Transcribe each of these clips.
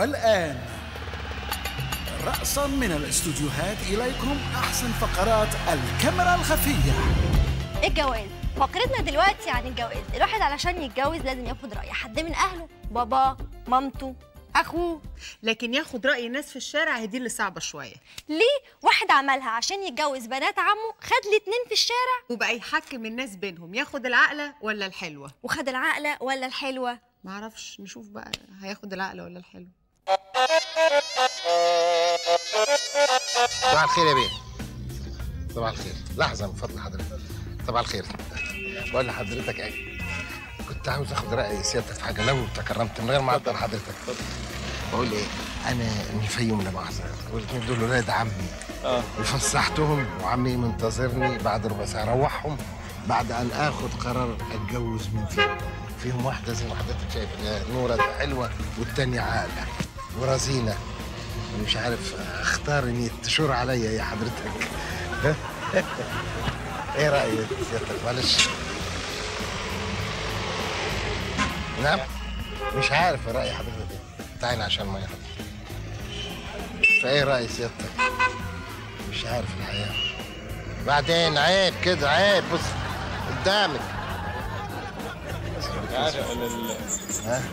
والآن رأسا من الاستوديوهات إليكم أحسن فقرات الكاميرا الخفية الجواز فقرتنا دلوقتي عن الجواز الواحد علشان يتجوز لازم ياخد رأي حد من أهله بابا مامته أخوه لكن ياخد راي الناس في الشارع هي دي اللي صعبه شويه ليه واحد عملها عشان يتجوز بنات عمه خد الاتنين في الشارع وبقى يحكم الناس بينهم ياخد العقله ولا الحلوه وخد العقلة ولا الحلوة معرفش نشوف بقى هياخد العقله ولا الحلوه صباح الخير يا بيه صباح الخير لحظة من فضل حضرتك صباح الخير بقول لحضرتك ايه كنت عاوز اخد رأي سيادتك في حاجة لو تكرمت من غير ما اعطل حضرتك بقول ايه انا من الفيوم لا مؤاخذة والاثنين دول ولاد عمي اه وفسحتهم وعمي منتظرني بعد ربع ساعة اروحهم بعد ان اخد قرار اتجوز من فيهم فيهم واحدة زي ما حضرتك شايف آه، نورة حلوة والتانية عاقلة ورزينة مش عارف اختار اني تشور عليا يا حضرتك ايه رايك سيادتك معلش نعم مش عارف راي حضرتك ايه تعالى عشان ما يحط فايه راي سيادتك مش عارف الحقيقه بعدين عيب كده عيب بص قدامك عارف ال- ال- ها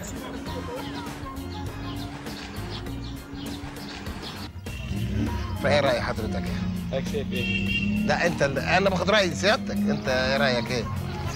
فايه راي حضرتك ايه هيك شايف ايه؟ لا انت انا باخد راي سيادتك انت ايه رايك ايه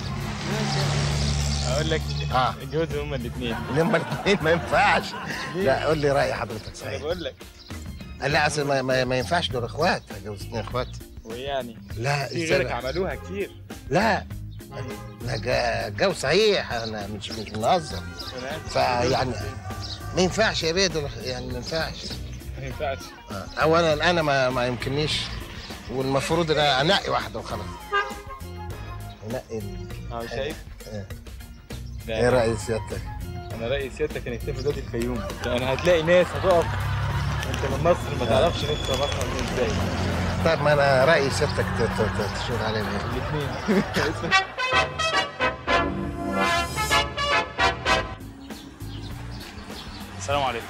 اقول لك اه اتجوزوا هما الاثنين لما الاثنين ما ينفعش لا قول لي راي حضرتك انا صحيح بقول لك لا اصل ما, ما, ما ينفعش دول اخوات اتجوز اثنين اخوات ويعني لا في ازاي غيرك بقى؟ عملوها كتير لا لا جا- جو صحيح انا مش مش بنهزر أنا عارف. فيعني ما ينفعش يا بيه دول يعني ما ينفعش ما ينفعش آه. اولا انا ما ما يمكننيش والمفروض ان انا انقي واحده وخلاص انقي ال- اه شايف؟ آه. لا، ايه راي سيادتك؟ انا رايي سيادتك انك تسافر دلوقتي الفيوم يعني هتلاقي ناس هتقف انت من مصر ما تعرفش نفس مصر عاملين ازاي طيب ما انا رايي سيادتك ت- ت- ت- تشور علينا الاثنين السلام عليكم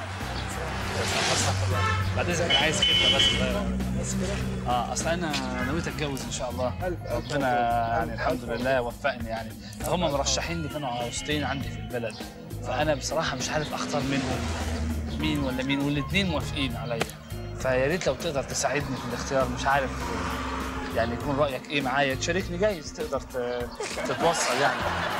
بعد اذنك انا عايز خدمه بس صغيره بس كده اه اصل انا نويت اتجوز ان شاء الله ربنا يعني الحمد لله وفقني يعني هم مرشحين لي كانوا عروستين عندي في البلد فانا بصراحه مش عارف اختار منهم مين ولا مين والاثنين موافقين عليا فيا ريت لو تقدر تساعدني في الاختيار مش عارف يعني يكون رايك ايه معايا تشاركني جايز تقدر ت- تتوصل يعني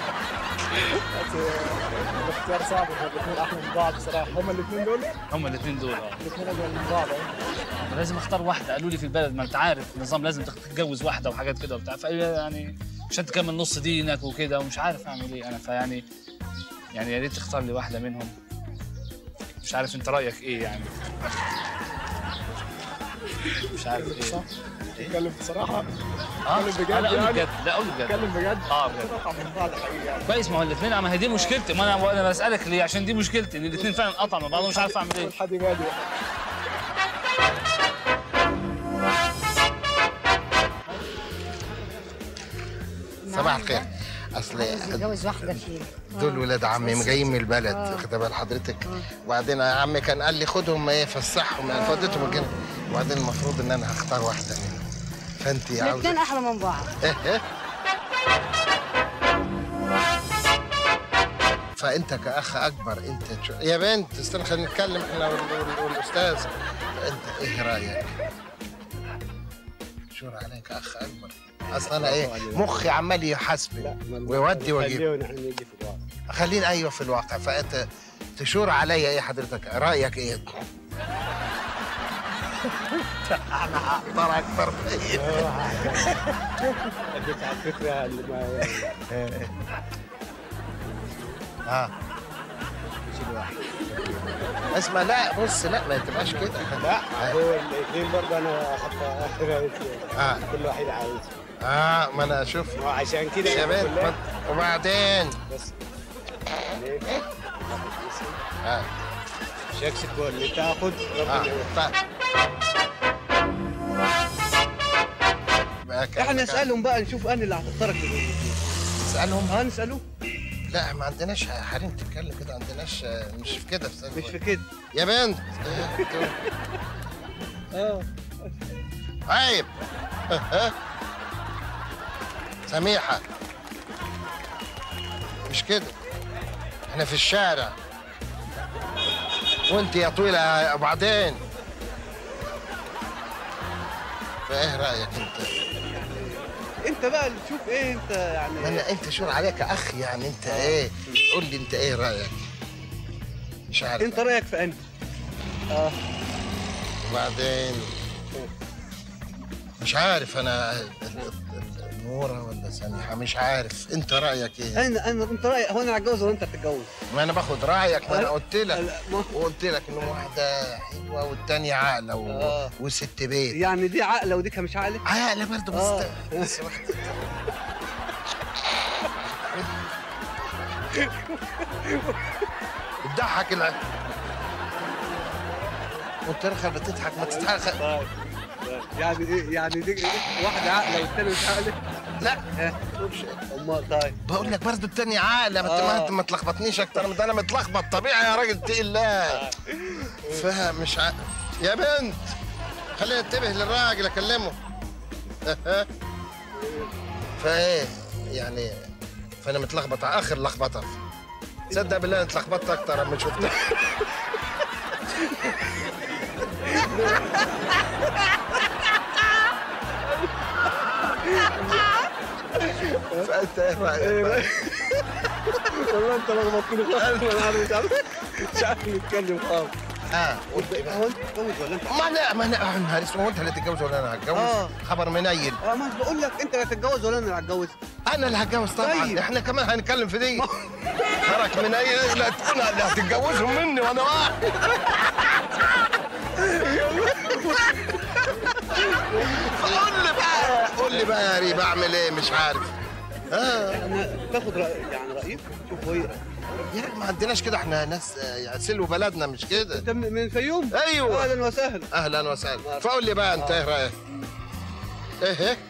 الاختيار صعب الاثنين احلى من بعض بصراحه هما الاثنين دول هم الاثنين دول اه الاثنين اجمل من بعض أهو. أنا لازم اختار واحده قالوا لي في البلد ما انت عارف النظام لازم تتجوز واحده وحاجات كده وبتاع فيعني عشان تكمل نص دينك وكده ومش عارف اعمل ايه انا فيعني يعني يا ريت تختار لي واحده منهم مش عارف انت رايك ايه يعني مش عارف ايه اتكلم بصراحه اه بجد لا قول يعني؟ بجد لا قول بجد اتكلم بجد اه بجد قطع من بعض حقيقي يعني كويس ما هو الاثنين ما هي دي مشكلتي ما انا انا بسالك ليه عشان دي مشكلتي ان الاثنين فعلا قطعوا مع بعض ومش عارف اعمل ايه والحد بادي صباح الخير اصل اتجوز واحده فيهم دول ولاد عمي جايين من البلد واخد بال حضرتك وبعدين عمي كان قال لي خدهم ايه فسحهم يعني فضيتهم الجنة وبعدين المفروض ان انا هختار واحده منهم فانت الاثنين عاوزه احلى من بعض ايه ايه فانت كاخ اكبر انت تشو... يا بنت استنى خلينا نتكلم احنا وال- وال- والاستاذ انت ايه رايك؟ شور عليك اخ اكبر اصل انا ايه مخي عمال يحاسبني ويودي ويجيب خلينا احنا نيجي في الواقع خلينا ايوه في الواقع فانت تشور عليا ايه حضرتك رايك ايه؟ انا هختار اكبر منك. اديك على الفكره اللي ما اه اسمع لا بص لا ما تبقاش كده لا هو الاثنين برضه انا اخذت اخر اه كل واحد عايز اه ما انا اشوف وعشان كده يا بنت ما- وبعدين بس اه شكسك هو اللي تاخد اه ربنا طيب. بقى كده- احنا نسالهم بقى نشوف انا اللي هتختارك اسالهم ها نساله لا ما عندناش حريم تتكلم كده عندناش مش في كده في مش في كده يا بنت عيب سميحة مش كده احنا في الشارع وانت يا طويلة وبعدين فايه رأيك انت؟ انت بقى اللي تشوف ايه انت يعني انا انت شور عليك يا اخ يعني انت ايه؟ قول لي انت ايه رأيك؟ مش عارف انت رايك في انهي اه وبعدين مش عارف انا نورة ولا سميحة مش عارف انت رأيك ايه؟ انا انا انت رايك هو انا هتجوز ولا انت هتتجوز ما انا باخد رايك ما انا أه؟ قلت لك لا، ما- وقلت لك ان واحده حلوه والتانيه عاقله و... آه. وست بيت يعني دي عقله وديك مش عقله عاقله برضه بس آه. بس واحده بتضحك الع... وانت رخر بتضحك ما تضحك طيب طيب. يعني ايه يعني دي إيه؟ واحده عقله والثانيه مش عقله لا اه امال طيب بقول لك برضه التانية عاقله ما آه. انت ما تلخبطنيش اكتر من ده انا متلخبط طبيعي يا راجل تقي الله فمش ع... يا بنت خلينا ننتبه للراجل اكلمه فايه يعني فانا متلخبط اخر لخبطه تصدق بالله انا اتلخبطت اكتر لما شفتها فانت ايه رايك؟ والله انت لخبطتني خالص انا عارف- مش عارف مش عارف نتكلم خالص اه قلت إيه بقى؟ هو انت تتجوز ولا انت ما لا ما انا نهار اسود هو انت اللي تتجوز ولا انا هتجوز؟ آه. خبر منيل اه ما بقول لك انت اللي هتتجوز ولا انا اللي هتجوز انا اللي هتجوز طبعا طيب. احنا كمان هنتكلم في دي ترك من اي لا تكون اللي هتتجوزهم مني وانا واحد قول لي بقى قول لي بقى يا ريب اعمل ايه مش عارف اه انا تاخد راي يعني رايك شوف هو يعني ما عندناش كده احنا ناس آه، يعني سلو بلدنا مش كده انت من من الفيوم ايوه اهلا وسهلا اهلا وسهلا فقول لي بقى انت ايه رايك ايه ايه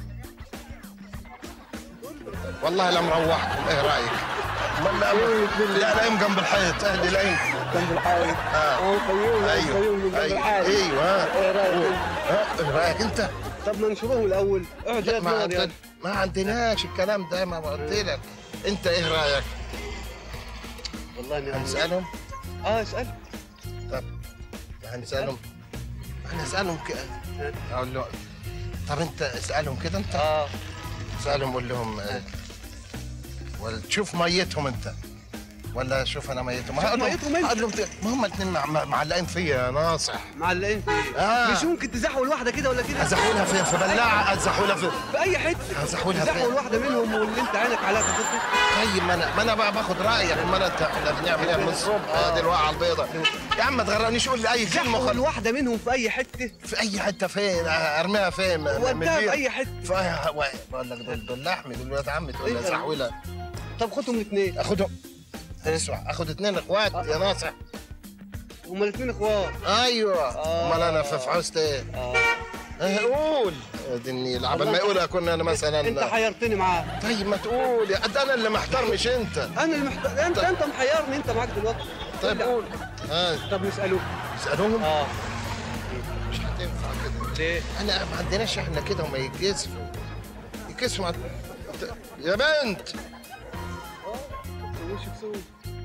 والله لا مروحكم ايه رايك امال لا لا لاقيهم جنب الحيط اهلي لاقيهم جنب الحائط اه هو الفيوم ايوه الفيوم من جنب ايوه الحائط ايوه ها. ايه رايك ها، ايه رايك انت طب ما نشوفهم الاول اقعد يا ما, دماغ عندنا يعني ما عندناش الكلام ده ما قلت لك انت ايه رايك والله اني هنسالهم اه اسال طب هنسالهم هنسالهم كده اقول له طب انت اسالهم كده انت اه اسالهم قول لهم آه، ولا تشوف ميتهم انت ولا شوف انا ميتهم هقول لهم- ميتهم انت. هقول لهم ما هم الاثنين معلقين فيا يا ناصح معلقين فيه آه. مش ممكن تزحوا الواحده كده ولا كده ازحولها في في بلاعه ازحولها في في اي حته ازحولها تزحوا في الواحده منهم واللي انت عينك عليها تاخدها طيب ما انا ما انا بقى باخد رايك امال انت احنا بنعمل ايه من الصبح ادي الواقعه البيضاء يا عم ما تغرقنيش قول لي اي كلمه زحوا خل... الواحده منهم في اي حته في اي حته فين ارميها فين من ودها في البيت؟ اي حته في أي- و- بقول لك دول دول لحمي دول ولاد عمي تقول لي إيه؟ زحولها طب خدهم الاثنين اخدهم اسمع اخد اثنين اخوات يا ناصح هما الاثنين اخوات ايوه آه. امال انا في فحوست ايه اه إيه، قول ادني عبال ما يقولها كنا انا مثلا انت حيرتني معاه طيب ما تقول يا قد انا اللي محتار مش انت انا اللي محتاج انت انت محيرني انت معاك دلوقتي طيب قول ها طب نسالوه اسالوهم اه مش هتنفع كده ليه؟ انا ما عندناش احنا كده وما يتكسفوا يتكسفوا مع... يا بنت وش تسوي؟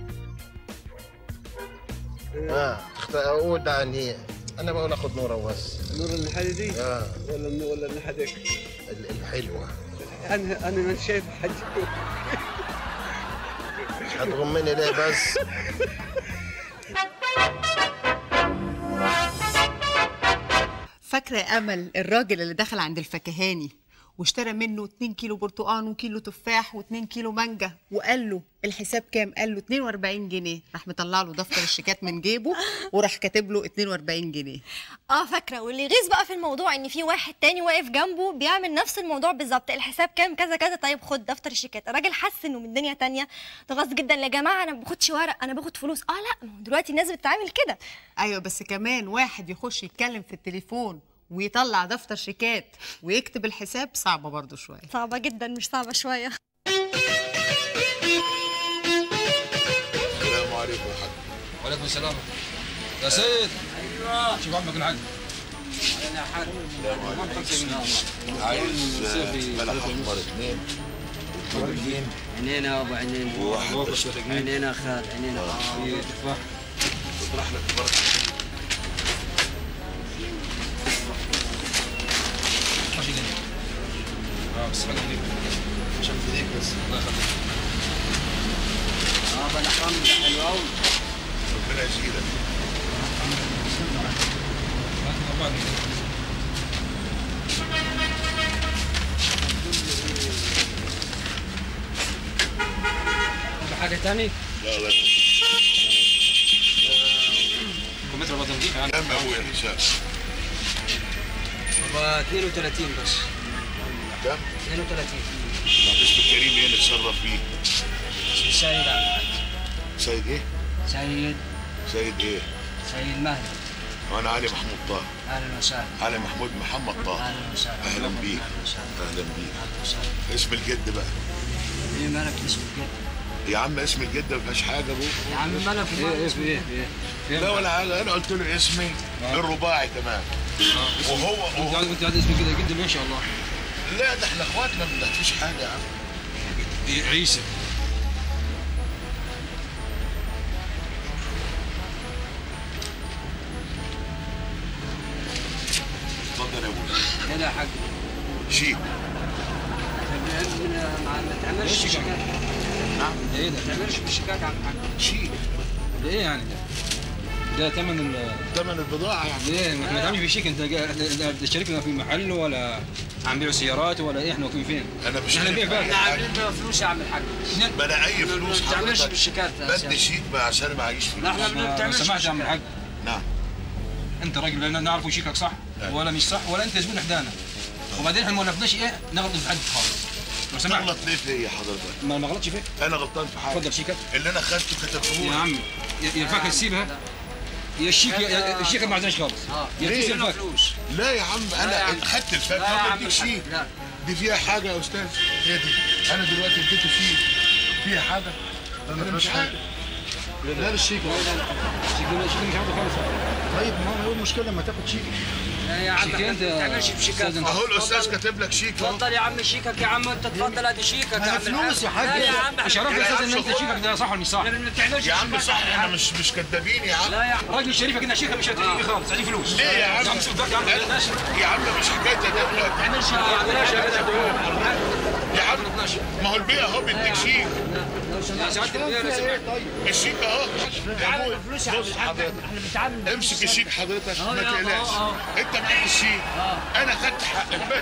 اه تخت... اقول ده انهي انا بقول اخد نوره وبس نور النحادي دي اه ولا الن- ولا النحاديك؟ ال- الحلوه انا انا مش شايف حاجه مش هتغمني ليه بس فاكرة يا أمل الراجل اللي دخل عند الفكهاني واشترى منه 2 كيلو برتقان وكيلو تفاح و2 كيلو مانجا وقال له الحساب كام؟ قال له 42 جنيه راح مطلع له دفتر الشيكات من جيبه وراح كاتب له 42 جنيه اه فاكره واللي يغيظ بقى في الموضوع ان في واحد تاني واقف جنبه بيعمل نفس الموضوع بالظبط الحساب كام كذا كذا طيب خد دفتر الشيكات الراجل حس انه من دنيا تانية ده غصب جدا يا جماعه انا ما باخدش ورق انا باخد فلوس اه لا ما هو دلوقتي الناس بتتعامل كده ايوه بس كمان واحد يخش يتكلم في التليفون ويطلع دفتر شيكات ويكتب الحساب صعبه برضو شويه صعبه جدا مش صعبه شويه عليكم يا حاج وعليكم السلام يا سيد شوف عمك الحاج عايز آه، بلح احمر اثنين ورقين عينينا يا ابو عينينا وواحد عينينا يا خال عينينا تفاح اطرح لك البركه ماشي جنيه اه بس حاجه نضيفه عشان فيك بس الله يخليك اه بلح رمل حلو قوي ربنا يزيدك هات أربعة جنيه. في حاجه تاني لا لا كمثرى بطل دي يعني كم ابويا الحساب ب 32 بس كم 32 اسم الكريم ايه اللي تصرف فيه اسمي سيد عبد الحاج سيد ايه سيد سيد ايه سيد مهدي وانا علي محمود طه اهلا وسهلا علي محمود محمد طه اهلا وسهلا اهلا بيك اهلا وسهلا اهلا بيك اهلا وسهلا اسم الجد بقى ايه مالك اسمك كده يا عم اسم الجد ما فيهاش حاجه ابوه يا عم مالك ايه ايه مالك في ايه في ايه لا ولا حاجه انا قلت له اسمي الرباعي كمان وهو انت وهو قاعد انت قاعد اسمك كده جد ما شاء الله لا ده احنا اخواتنا ما فيش حاجه يا عم إيه، عيسى اتفضل يا ابويا كده يا حاج شيك ما تعملش شيكات نعم ايه ده ما تعملش شيكات عم حاج شيك ده ايه يعني ده ده ثمن ال ثمن البضاعه يعني ليه ما احنا تعملش في شيك انت جا- إحنا- إحنا شركنا في محل ولا عم نبيع سيارات ولا ايه احنا واقفين فين؟ انا مش احنا نبيع عارف بقى احنا عاملين فلوس يا عم الحاج ما انا اي فلوس ما تعملش حضرتك بالشيكات يا بدي سيادة. شيك بقى عشان ما معيش فلوس لا احنا ما ما بنعملش سمعت يا عم الحاج نعم انت راجل لا نعرف شيكك صح لا. ولا مش صح ولا انت زبون حدانا وبعدين احنا ما وقفناش ايه نغلط في حد خالص لو سمحت تغلط ليه فيا حضرتك ما ما غلطش فيك انا غلطان في حاجه اتفضل شيكك اللي انا خدته كتبته يا لي. عم يا- يا فاكر تسيبها يا الشيك يا- يا الشيك ما عزناش خالص اه يا ليه؟ تسيب له الفاك فلوس لا يا عم لا يا انا عم. خدت الفاكهه لا يا عم بديك الحاج، شيك لا. دي فيها حاجه يا استاذ هي دي انا دلوقتي اديته شيك فيها حاجه انا مش حاجه لا الشيك الشيك ده الشيك ده مش عاوزه خالص طيب ما هو ايه المشكله لما تاخد شيك لا يا عم شيك احنا انت ما بنعملش بشيكات أستاذ انت. اهو الاستاذ اتفضل. كاتب لك شيك اهو اتفضل يا عم شيكك يا عم انت اتفضل ادي شيكك يا ما هي عم فلوس يا حاج. لا يا عم مش عارف يا استاذ ان انت شيكك ده صح ولا مش صح احنا ما بنعملش يا عم بشيكات صح يا احنا عم. مش مش كدابين يا عم لا يا عم راجل شريفك ان شيكك مش هتيجي خالص عايزين فلوس ليه يا عم؟ يا عم سيب الفاك يا عم بلاش يا عم مش حكايه ده تعملش بلاش يا جدع يا عم ما هو البيع اهو بيديك شيك لو سمحت ساعات البيع لو سمحت الشيك اهو يا ابوي فلوس يا عم بص الحاج حضرتك احنا بنتعامل امسك الشيك حضرتك أهو ما يا أبو، تقلقش أهو. انت معاك الشيك انا خدت حق الباقي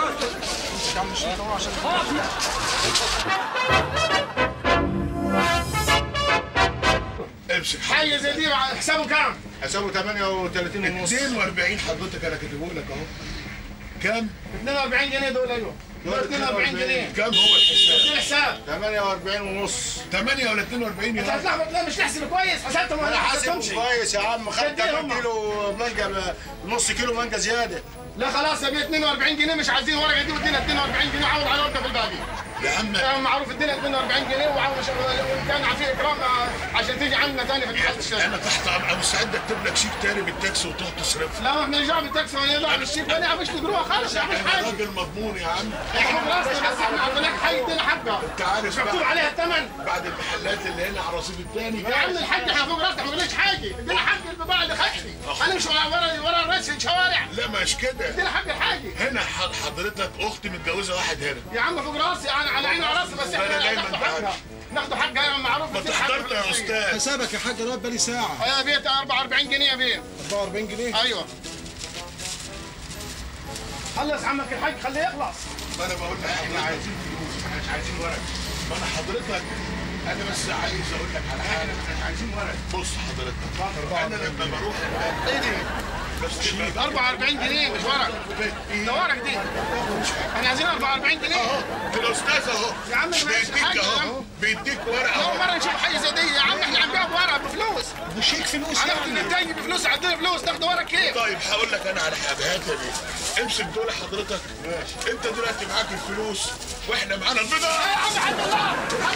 امسك حاجه زي دي حسابه كام؟ حسابه 38 ونص 42 حضرتك انا كاتبه لك اهو كام؟ 42 جنيه دول ايوه دول 42 جنيه كام هو الحساب؟ دي حساب 48 ونص 8 ولا 42 انت يا هتلخبط لا مش تحسب كويس حسبتهم ولا انا حاسبه حسبتهمش كويس يا عم خدت قد إيه 8 هم؟ كيلو مانجا نص كيلو مانجا زياده لا خلاص يا بيه 42 جنيه مش عايزين ورقه دي وادينا 42 جنيه عوض على ورقه في الباقي يا عم آه، معروف ادينا 42 جنيه وعاوز وان كان في اكرام آه، عشان تيجي عندنا ثاني في اتحاد الشارع انا تحت امر انا مستعد اكتب لك شيك تاني بالتاكسي وتروح تصرفه لا احنا نجاب التاكسي ونطلع بالشيك ولا مش تجروها خالص يا عم انا حاجه راجل مضمون يا عم احنا راسنا بس احنا عطيناك حاجه ادينا حقها انت عارف مش مكتوب بقى عليها الثمن بعد المحلات اللي هنا على الرصيف الثاني يا عم الحاج احنا فوق راسنا ما قلناش حاجه ادينا حق البضاعه اللي خدتي انا مش ورا ورا ورا الرئيس الشوارع لا مش كده ادينا حق الحاجه هنا ح- حضرتك اختي متجوزه واحد هنا يا عم فوق راسي انا على عيني وعلى راسي بس أنا احنا دايماً ناخد حقها ناخد حقها يا معروف ما ادينا حق تحضرنا يا الرئيس. استاذ حسابك يا حاج انا بقالي ساعه يا بيت 44 جنيه يا بيه 44 جنيه ايوه خلص عمك الحاج خليه يخلص ما انا بقول لك احنا عايزين فلوس احنا مش عايزين ورق ما انا حضرتك انا بس عايز اقول لك على حاجه احنا مش عايزين ورق بص حضرتك انا لما بروح ايه دي شيك 44 جنيه مش ورق ده ورق دي احنا عايزين 44 جنيه اهو الاستاذ اهو يا عم ما فيش بيديك حاجه يا اهو عم بيديك ورقه اول اهو مره نشوف حاجه زي دي يا عم احنا هنبيع بورق بفلوس وشيك فلوس هناخد النتائج بفلوس عندنا فلوس ناخد ورق كيف طيب هقول لك انا على حاجه هات يا بيه امسك دول حضرتك ماشي انت دلوقتي معاك الفلوس واحنا معانا البضاعه يا عم حد الله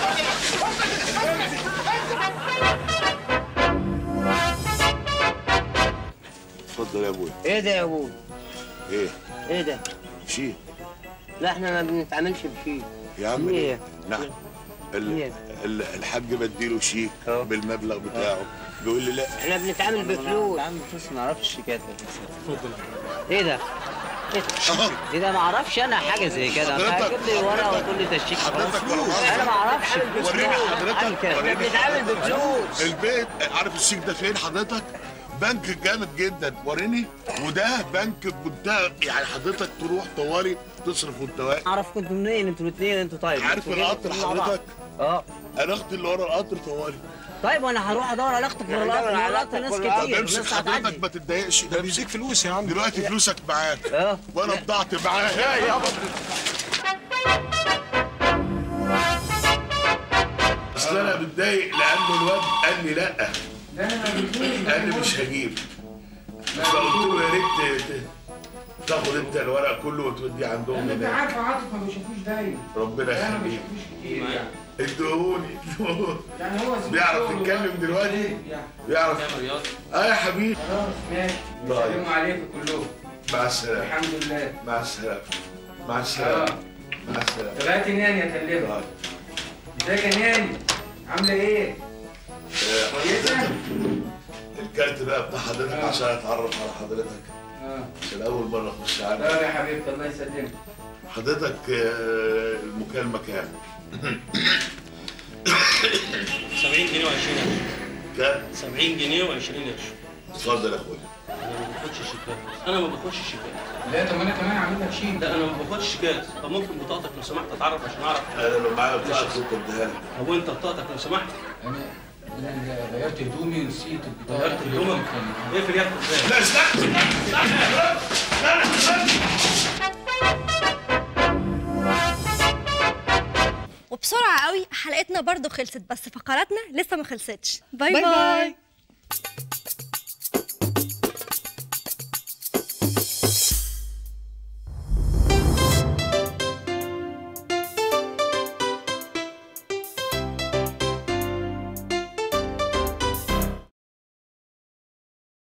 اتفضل يا ابويا ايه ده يا ابوي ايه ايه ده شيء لا احنا ما بنتعاملش بشيء يا عم ليه؟ ليه؟ نعم ال- ليه؟ ال- الحاج بديله شيك بالمبلغ بتاعه بيقول لي لا احنا بنتعامل بفلوس عم بس ما اعرفش الشيكات اتفضل ايه ده ايه ده؟ ايه ده ما اعرفش انا حاجه زي كده انت حضرتك- هتجيب لي ورقه وتقول لي تشيك حضرتك ولا انا ما اعرفش وريني حضرتك احنا وريني بنتعامل حضرتك. بفلوس البيت عارف الشيك ده فين حضرتك؟ بنك جامد جدا وريني وده بنك بمنتهى يعني حضرتك تروح طوالي تصرف وانت واقف اعرف كنتوا منين انتوا الاثنين انتوا طيب عارف انتوا القطر جايين مع بعض. حضرتك؟ اه انا اختي اللي ورا القطر طوالي طيب وانا هروح ادور على اختك ورا القطر ورا القطر ناس طب كتير امسك ناس حضرتك هتعدي ما تتضايقش ده بيديك فلوس يا عم دلوقتي فلوسك معاك اه وانا بضاعتي معاك يا يابا اصل انا متضايق لان الواد قال لي لا قال لي مش هجيب فقلت له يا ريت ت- ت- تاخد انت الورق كله وتوديه عندهم انت هناك عارف عاطف ما بيشوفوش دايما ربنا انا ما يخليك بشوفوش كتير يعني ادهوني ادهوني يعني هو زميل بيعرف شغل يتكلم دلوقتي يعني بيعرف اه يا حبيبي خلاص ماشي طيب. يسلموا عليكم كلهم مع السلامه الحمد لله مع السلامه مع السلامه مع السلامه لغايه ناني اكلمك ازيك يا ناني عامله ايه؟ كويسه؟ الكارت بقى بتاع حضرتك عشان اتعرف على حضرتك اه عشان اول مره اخش لا عندك يا حبيبتي الله يسلمك حضرتك آه، المكالمه كام؟ 70 جنيه و20 قرش كام؟ 70 جنيه و20 قرش اتفضل يا اخويا انا ما باخدش شيكات انا ما باخدش شيكات لا طب انا كمان عامل لك شيك لا انا ما باخدش شيكات طب ممكن بطاقتك لو سمحت اتعرف عشان اعرف انا لو معايا بتاعك كنت اديها لك هو انت بطاقتك لو سمحت انا انا غيرت هدومي ونسيت البطاقه غيرت هدومك ايه في اليد ازاي؟ لا استنى استنى استنى وبسرعه قوي حلقتنا برضو خلصت بس فقراتنا لسه ما خلصتش باي باي باي, باي. باي.